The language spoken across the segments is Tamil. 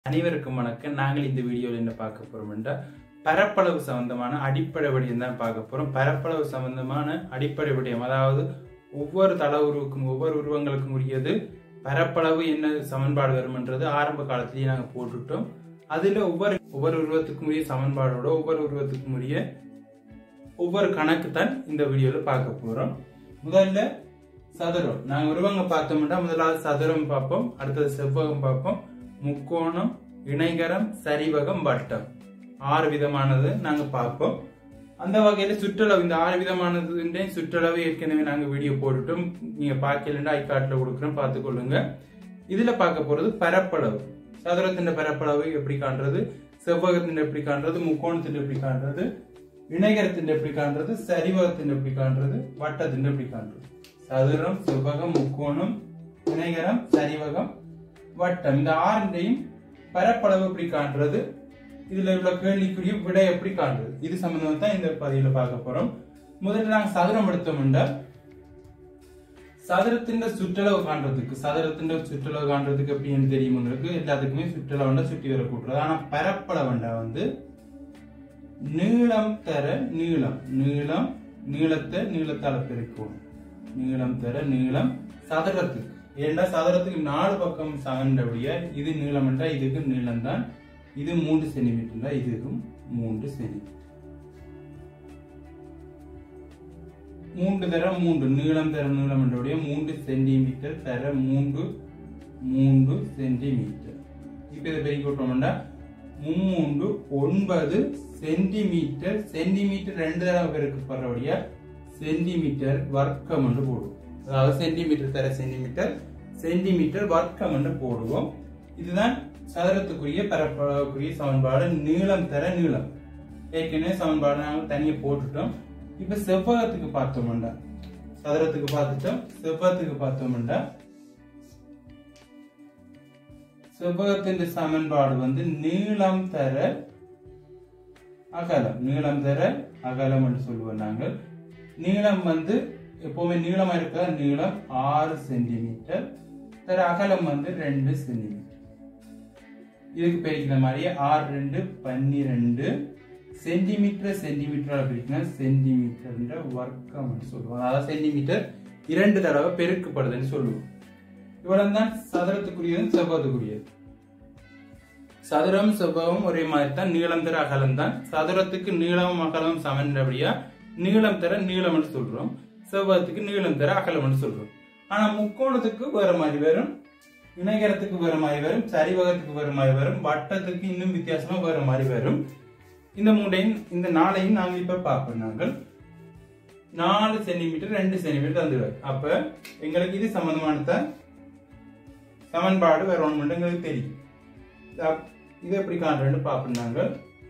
அனைவருக்கும் வணக்கம் நாங்கள் இந்த வீடியோவில் என்ன பார்க்க போறோம்னா பரப்பளவு சம்பந்தமான அடிப்படை விடயம் தான் பார்க்க போறோம் பரப்பளவு சம்பந்தமான அடிப்படை விடயம் அதாவது ஒவ்வொரு தள உருவுக்கும் ஒவ்வொரு உருவங்களுக்கும் உரியது பரப்பளவு என்ன சமன்பாடு வரும்ன்றது ஆரம்ப காலத்திலேயே நாங்கள் போட்டுட்டோம் அதுல ஒவ்வொரு ஒவ்வொரு உருவத்துக்கும் உரிய சமன்பாடோட ஒவ்வொரு உருவத்துக்கும் உரிய ஒவ்வொரு கணக்கு தான் இந்த வீடியோல பார்க்க போறோம் முதல்ல சதுரம் நாங்க உருவங்க பார்த்தோம்னா முதலாவது சதுரம் பார்ப்போம் அடுத்தது செவ்வகம் பார்ப்போம் முக்கோணம் இணைகரம் சரிவகம் வட்டம் ஆறு விதமானது நாங்க பார்ப்போம் அந்த வகையில சுற்றளவு இந்த ஆறு விதமானது சுற்றளவு ஏற்கனவே நாங்க வீடியோ போட்டுட்டோம் நீங்க பார்க்கலன்னா ஐக்காட்டுல கொடுக்குறோம் பார்த்துக்கொள்ளுங்க இதுல பார்க்க போறது பரப்பளவு சதுரத்தின் பரப்பளவு எப்படி காண்றது செவ்வகத்தின் எப்படி காண்றது முக்கோணத்தின் எப்படி காண்றது இணைகரத்தின் எப்படி காண்றது சரிவகத்தின் எப்படி காண்றது வட்டத்தின் எப்படி காண்றது சதுரம் செவ்வகம் முக்கோணம் இணைகரம் சரிவகம் வட்டம் இந்த ஆறுண்டையும் பரப்பளவு எப்படி காண்றது இதுல உள்ள கேள்விக்குரிய விடை எப்படி காண்றது இது சம்பந்தமா தான் இந்த பதிவுல பார்க்க போறோம் முதல்ல நாங்க சதுரம் எடுத்தோம்னா சதுரத்தின் சுற்றளவு காண்றதுக்கு சதுரத்தின் சுற்றளவு காண்றதுக்கு எப்படின்னு தெரியும் உங்களுக்கு எல்லாத்துக்குமே சுற்றளவுண்டா சுற்றி வர கூட்டுறது ஆனா பரப்பளவுண்டா வந்து நீளம் தர நீளம் நீளம் நீளத்தை நீளத்தால பெருக்கும் நீளம் தர நீளம் சதுரத்துக்கு ஏண்டா சதுரத்துக்கு நாலு பக்கம் சகண்டபடிய இது நீளம் என்றா இதுக்கு நீளம் தான் இது மூன்று சென்டிமீட்டர் தான் இதுக்கும் மூன்று சென்டிமீட்டர் மூன்று தர மூன்று நீளம் தர நீளம் என்றபடிய மூன்று சென்டிமீட்டர் தர மூன்று மூன்று சென்டிமீட்டர் இப்ப இதை பெருக்கி விட்டோம்னா மும்மூன்று ஒன்பது சென்டிமீட்டர் சென்டிமீட்டர் ரெண்டு தடவை பெருக்கப்படுறபடியா சென்டிமீட்டர் வர்க்கம் என்று போடுவோம் அதாவது சென்டிமீட்டர் தர சென்டிமீட்டர் சென்டிமீட்டர் வர்க்கம் என்று போடுவோம் இதுதான் சதுரத்துக்குரிய பரப்பளவுக்குரிய சமன்பாடு நீளம் தர நீளம் ஏற்கனவே சமன்பாடு நாங்கள் தனியாக போட்டுட்டோம் இப்ப செவ்வகத்துக்கு பார்த்தோம்டா சதுரத்துக்கு பார்த்துட்டோம் செவ்வகத்துக்கு பார்த்தோம்டா செவ்வகத்தின் சமன்பாடு வந்து நீளம் தர அகலம் நீளம் தர அகலம் என்று சொல்லுவோம் நாங்கள் நீளம் வந்து எப்பவுமே நீளமா இருக்க நீளம் ஆறு சென்டிமீட்டர் தர அகலம் வந்து ரெண்டு சென்டிமீட்டர் இதுக்கு பிரிக்கிற மாதிரியே ஆறு ரெண்டு பன்னிரெண்டு சென்டிமீட்டர் சென்டிமீட்டர் பிரிக்கணும் சென்டிமீட்டர் வர்க்கம் சொல்லுவோம் அதாவது சென்டிமீட்டர் இரண்டு தடவை பெருக்கப்படுதுன்னு சொல்லுவோம் இவ்வளவு தான் சதுரத்துக்குரியது செவ்வகத்துக்குரியது சதுரம் செவ்வகம் ஒரே மாதிரி தான் நீளம் தர அகலம் தான் சதுரத்துக்கு நீளமும் அகலமும் சமன்றபடியா நீளம் தர நீளம்னு சொல்றோம் செவ்வகத்துக்கு நீளம் தர அகலம்னு சொல்றோம் ஆனா முக்கோணத்துக்கு வேற மாதிரி வரும் இணைகரத்துக்கு வேற மாதிரி வரும் சரிவகத்துக்கு வேற மாதிரி வரும் வட்டத்துக்கு இன்னும் வித்தியாசமா வேற மாதிரி வரும் இந்த மூண்டையும் இந்த நாளையும் நாங்க இப்ப பார்ப்போம் நாங்கள் நாலு சென்டிமீட்டர் ரெண்டு சென்டிமீட்டர் தந்துடுவார் அப்ப எங்களுக்கு இது சம்பந்தமான சமன்பாடு வேற ஒன்று எங்களுக்கு தெரியும் இது எப்படி காண்றேன்னு பார்ப்போம் நாங்கள்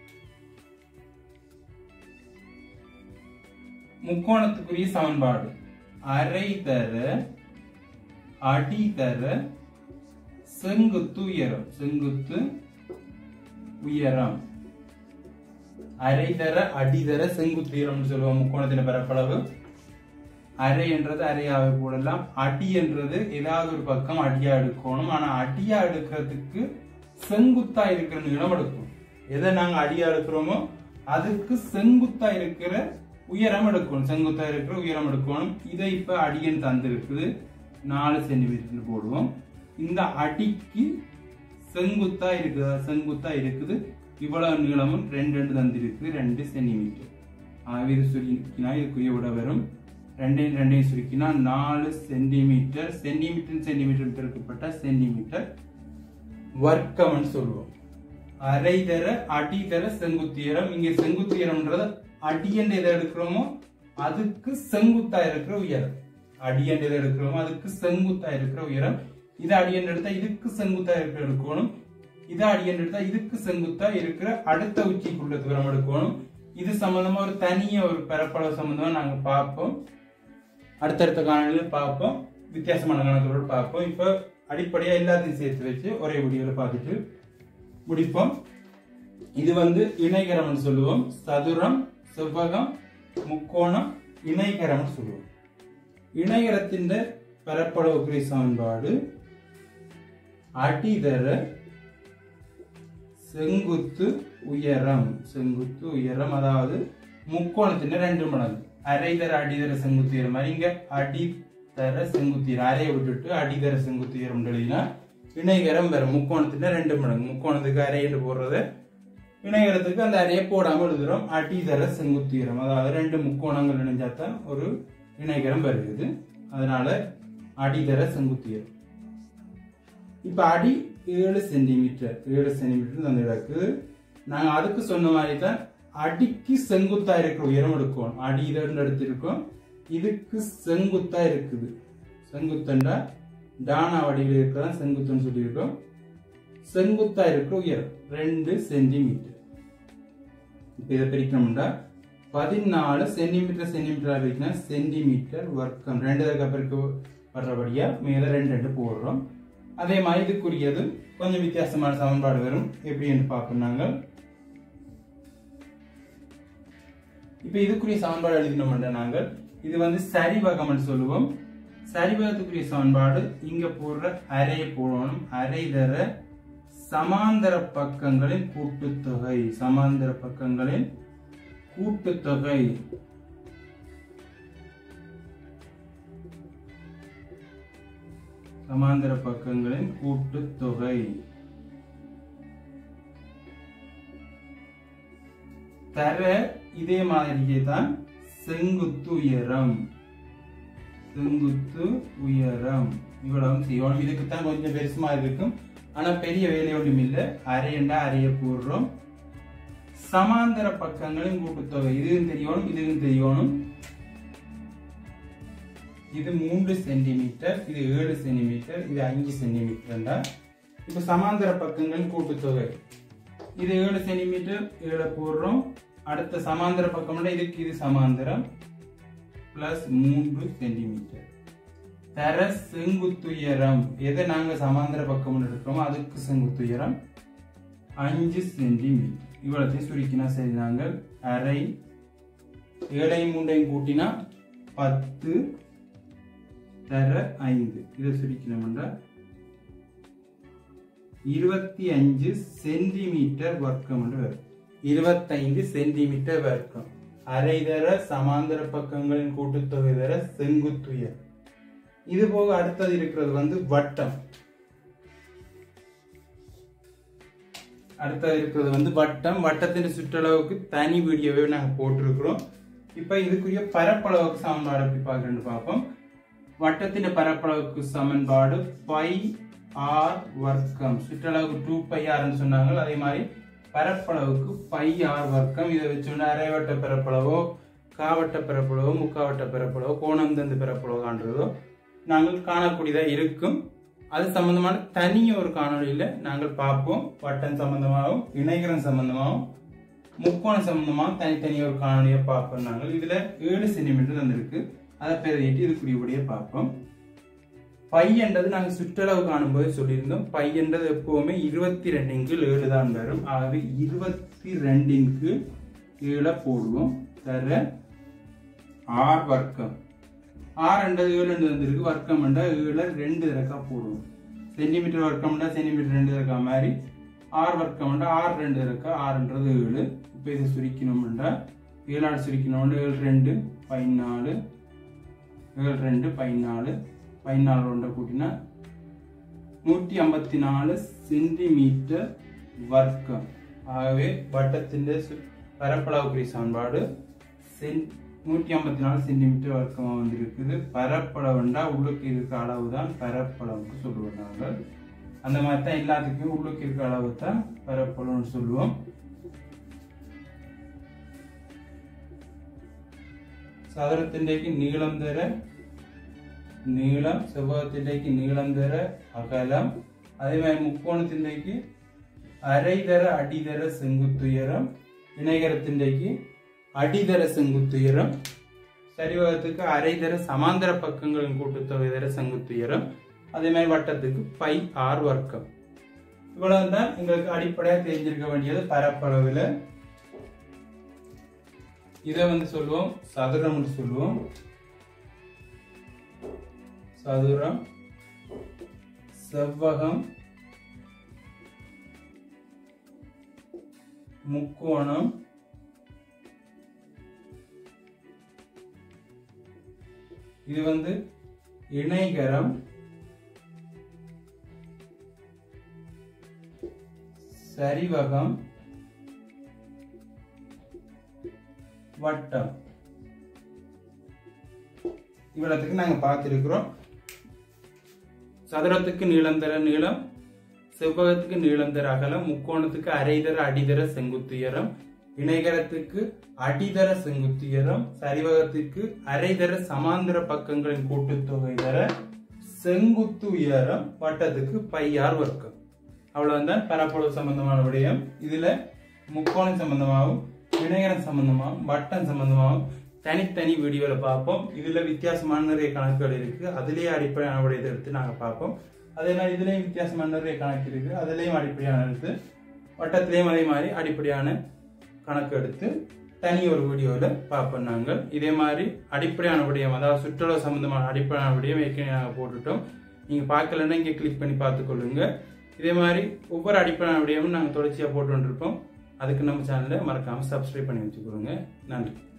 முக்கோணத்துக்குரிய சமன்பாடு அரை தர அடி தர செங்குத்து உயரம் செங்குத்து உயரம் அரை தர அடி தர செங்குத்து உயரம் சொல்லுவோம் முக்கோணத்தின் பரப்பளவு அரை என்றது அரையாக போடலாம் அடி என்றது ஏதாவது ஒரு பக்கம் அடியா எடுக்கணும் ஆனா அடியா எடுக்கிறதுக்கு செங்குத்தா இருக்கிற நீளம் எடுக்கும் எதை நாங்க அடியா எடுக்கிறோமோ அதுக்கு செங்குத்தா இருக்கிற உயரம் எடுக்கணும் செங்குத்தா இருக்கிற உயரம் எடுக்கணும் இதை இப்ப அடியன் தந்திருக்குது நாலு சென்டிமீட்டர் போடுவோம் இந்த அடிக்கு செங்குத்தா இருக்குதா செங்குத்தா இருக்குது இவ்வளவு நீளமும் ரெண்டு ரெண்டு தந்திருக்கு ரெண்டு சென்டிமீட்டர் ஆகவே இது சுருக்கினா இதுக்குரிய விட வரும் ரெண்டையும் ரெண்டையும் சுருக்கினா நாலு சென்டிமீட்டர் சென்டிமீட்டர் சென்டிமீட்டர் பெருக்கப்பட்ட சென்டிமீட்டர் வர்க்கம்னு சொல்லுவோம் அரை தர அடி தர செங்குத்தியரம் இங்க செங்குத்தியரம்ன்றது அடி என்று எதை எடுக்கிறோமோ அதுக்கு செங்குத்தா இருக்கிற உயரம் அடி என்று எதை எடுக்கிறோமோ அதுக்கு செங்குத்தா இருக்கிற உயரம் இது அடி என்று எடுத்தா இதுக்கு செங்குத்தா இருக்கிற எடுக்கணும் இது அடி என்று எடுத்தா இதுக்கு செங்குத்தா இருக்கிற அடுத்த உச்சிக்குள்ள தூரம் எடுக்கணும் இது சம்பந்தமா ஒரு தனிய ஒரு பரப்பளவு சம்பந்தமா நாங்க பார்ப்போம் அடுத்தடுத்த காணொலியில் பார்ப்போம் வித்தியாசமான கணக்குகளோடு பார்ப்போம் இப்போ அடிப்படையா எல்லாத்தையும் சேர்த்து வச்சு ஒரே வீடியோல பார்த்துட்டு முடிப்போம் இது வந்து இணைகரம்னு சொல்லுவோம் சதுரம் செவ்வகம் முக்கோணம் இணைகரம்னு சொல்லுவோம் இணைகரத்தின் பரப்பளவுக்குரிய சமன்பாடு அடிதர செங்குத்து உயரம் செங்குத்து உயரம் அதாவது முக்கோணத்தின் ரெண்டு மடங்கு அரைதர அடிதர செங்குத்து உயரம் மாதிரி இங்க அடிதர செங்குத்து உயரம் அரையை விட்டுட்டு அடிதர செங்குத்து உயரம் எழுதினா இணைகரம் வரும் முக்கோணத்தின் ரெண்டு மடங்கு முக்கோணத்துக்கு அரையிட்டு போடுறது இணைகரத்துக்கு அந்த அரையை போடாம எழுதுறோம் அடிதர செங்குத்து உயரம் அதாவது ரெண்டு முக்கோணங்கள் இணைஞ்சாதான் ஒரு இணைகரம் வருகிறது அதனால அடிதர செங்குத்து உயரம் இப்ப அடி ஏழு சென்டிமீட்டர் ஏழு சென்டிமீட்டர் அந்த இடக்கு நாங்க அதுக்கு சொன்ன மாதிரி தான் அடிக்கு செங்குத்தா இருக்கிற உயரம் எடுக்கணும் அடி இதோட எடுத்திருக்கோம் இதுக்கு செங்குத்தா இருக்குது செங்குத்தண்டா டானா வடிவில் இருக்கிறதா செங்குத்துன்னு சொல்லியிருக்கோம் செங்குத்தா இருக்கிற உயரம் ரெண்டு சென்டிமீட்டர் இப்ப இதை பிரிக்கணும்டா பதினாலு சென்டிமீட்டர் சென்டிமீட்டர் பிரிக்கணும் சென்டிமீட்டர் வர்க்கம் ரெண்டு அதுக்கு வர்றபடியா மேல ரெண்டு ரெண்டு போடுறோம் அதே மாதிரி இதுக்குரியது கொஞ்சம் வித்தியாசமான சமன்பாடு வரும் எப்படின்னு பார்ப்போம் நாங்கள் இப்ப இதுக்குரிய சமன்பாடு எழுதினோம்னா நாங்கள் இது வந்து சரிவகம்னு சொல்லுவோம் சரிவகத்துக்குரிய சமன்பாடு இங்க போடுற அரையை போடணும் அரை தர சமாந்தர பக்கங்களின் கூட்டுத்தொகை சமாந்தர பக்கங்களின் கூட்டுத்தொகை சமாந்தர பக்கங்களின் கூட்டுத்தொகை தர இதே மாதிரியே தான் செங்குத்து உயரம் செங்குத்து உயரம் இவ்வளவு செய்யணும் இதுக்கு தான் கொஞ்சம் பெருசுமா இருக்கும் ஆனா பெரிய வேலை ஒன்றும் இல்லை அரையண்டா அரைய போடுறோம் சமாந்தர பக்கங்களின் கூட்டுத்தொகை இதுவும் தெரியணும் இதுவும் தெரியணும் இது மூன்று சென்டிமீட்டர் இது ஏழு சென்டிமீட்டர் இது அஞ்சு சென்டிமீட்டர்டா இப்போ சமாந்தர பக்கங்கள் கூட்டுத்தொகை இது ஏழு சென்டிமீட்டர் ஏழு போடுறோம் அடுத்த சமாந்தர பக்கம் இதுக்கு இது சமாந்தரம் பிளஸ் மூன்று சென்டிமீட்டர் தர செங்குத்துயரம் எதை நாங்க சமாந்தர பக்கம் எடுக்கிறோமோ அதுக்கு செங்குத்துயரம் அஞ்சு சென்டிமீட்டர் இவ்வளத்தையும் சுருக்கினா சரி நாங்கள் அரை ஏழையும் மூண்டையும் கூட்டினா பத்து தர ஐந்து இதை சுருக்கணும்னா இருபத்தி அஞ்சு சென்டிமீட்டர் வர்க்கம் என்று வரும் இருபத்தைந்து சென்டிமீட்டர் வர்க்கம் அரை தர சமாந்தர பக்கங்களின் கூட்டுத்தொகை தர செங்குத்துயர் இது போக அடுத்தது இருக்கிறது வந்து வட்டம் அடுத்தது இருக்கிறது வந்து வட்டம் வட்டத்தின் சுற்றளவுக்கு தனி வீடியோவே நாங்கள் போட்டிருக்கிறோம் இப்போ இதுக்குரிய பரப்பளவுக்கு சமன்பாடு எப்படி பார்க்கணும்னு பார்ப்போம் வட்டத்தின் பரப்பளவுக்கு சமன்பாடு பை ஆர் வர்க்கம் சுற்றளவுக்கு டூ பை ஆர்னு சொன்னாங்க அதே மாதிரி பரப்பளவுக்கு பை ஆர் வர்க்கம் இதை வச்சோன்னா அரைவட்ட பரப்பளவோ காவட்ட பரப்பளவோ முக்காவட்ட பரப்பளவோ கோணம் தந்து பரப்பளவோ காண்றதோ நாங்கள் காணக்கூடியதா இருக்கும் அது சம்பந்தமான தனி ஒரு காணொளியில நாங்கள் பார்ப்போம் வட்டம் சம்பந்தமாகவும் இணைகரம் சம்பந்தமாகவும் முக்கோணம் சம்பந்தமாக தனித்தனி ஒரு காணொலியை பார்ப்போம் நாங்கள் இதுல ஏழு சென்டிமீட்டர் தந்திருக்கு அதை பெருகிட்டு இதுக்குரியபடியே பார்ப்போம் பை என்றது நாங்கள் சுற்றளவு காணும்போது சொல்லியிருந்தோம் பை என்றது எப்பவுமே இருபத்தி ரெண்டின் கீழ் ஏழு தான் வரும் ஆகவே இருபத்தி ரெண்டின் கீழ் ஏழை போடுவோம் தர ஆர் வர்க்கம் ஆர் என்றது ஏழு என்று வந்திருக்கு வர்க்கம் என்றால் ஏழை ரெண்டு தரக்கா போடுவோம் சென்டிமீட்டர் வர்க்கம்னா சென்டிமீட்டர் ரெண்டு தரக்கா மாதிரி ஆர் வர்க்கம்னா ஆர் ரெண்டு தரக்கா ஆறுன்றது ஏழு இப்போ இதை சுருக்கணும்ன்றா ஏழாடு சுருக்கணும்னா ஏழு ரெண்டு பதினாலு ஏழு ரெண்டு பதினாலு பதினாலு ரெண்டை கூட்டினா நூற்றி ஐம்பத்தி நாலு சென்டிமீட்டர் வர்க்கம் ஆகவே வட்டத்தின் பரப்பளவுக்குரிய சமன்பாடு சென் நூற்றி ஐம்பத்தி நாலு சென்டிமீட்டர் வர்க்கமாக வந்திருக்குது பரப்பளவுண்டா உள்ளுக்கு இருக்க அளவு தான் பரப்பளவுக்கு சொல்லுவோம் நாங்கள் அந்த மாதிரி தான் எல்லாத்துக்குமே உள்ளுக்கு இருக்க அளவு தான் பரப்பளவுன்னு சொல்லுவோம் சதுரத்தின்றைக்கு நீளம் தர നീളം സെവത്തിലേക്ക് നീളം തര അകലം അതേമാതിരി മുക്കോണത്തിൻ്റെക്ക് അരൈതര അടിതര സെങ്കുത്തുയരം ഇണകരത്തിൻ്റെക്ക് അടിതര സെങ്കുത്തുയരം சரிவகத்துக்கு அரைதர சமாந்தர பக்கங்களின் கூட்டுத்தொகை தர செங்குத்துயரம் அதே மாதிரி வட்டத்துக்கு பை ஆர் வர்க்கம் இவ்வளவுதான் எங்களுக்கு அடிப்படையாக தெரிஞ்சிருக்க வேண்டியது பரப்பளவில் இதை வந்து சொல்லுவோம் சதுரம் சொல்லுவோம் சதுரம் செவ்வகம் முக்கோணம் இது வந்து இணைகரம் சரிவகம் வட்டம் இவ்வளவுக்கு நாங்க பார்த்திருக்கிறோம் சதுரத்துக்கு நீளம் தர நீளம் செவ்வகத்துக்கு நீளம் தர அகலம் முக்கோணத்துக்கு அரைதர அடிதர செங்குத்துயரம் இணைகரத்துக்கு அடிதர செங்குத்துயரம் சரிவகத்திற்கு அரைதர சமாந்தர பக்கங்களின் கூட்டுத்தொகை தர செங்குத்து உயரம் வட்டத்துக்கு பையார் வர்க்கம் அவ்வளவுதான் பரப்பளவு சம்பந்தமான விடயம் இதுல முக்கோணம் சம்பந்தமாகவும் இணையரம் சம்பந்தமாகவும் வட்டம் சம்பந்தமாகவும் தனித்தனி வீடியோல பார்ப்போம் இதுல வித்தியாசமான நிறைய கணக்குகள் இருக்கு அதுலயே அடிப்படையான விடயத்தை எடுத்து நாங்க பார்ப்போம் அதே மாதிரி இதுலயும் வித்தியாசமான நிறைய கணக்கு இருக்கு அதுலயும் அடிப்படையான எடுத்து வட்டத்திலையும் அதே மாதிரி அடிப்படையான கணக்கு எடுத்து தனி ஒரு வீடியோவில் பார்ப்போம் நாங்கள் இதே மாதிரி அடிப்படையான விடயம் அதாவது சுற்றுலா சம்பந்தமான அடிப்படையான விடயம் ஏற்கனவே நாங்கள் போட்டுட்டோம் நீங்கள் பார்க்கலன்னா இங்கே கிளிக் பண்ணி பார்த்துக்கொள்ளுங்க இதே மாதிரி ஒவ்வொரு அடிப்படையான விடயமும் நாங்கள் தொடர்ச்சியாக போட்டு வந்துருப்போம் அதுக்கு நம்ம சேனலை மறக்காமல் சப்ஸ்கிரைப் பண்ணி வச்சுக்கொள்ளுங்க நன்றி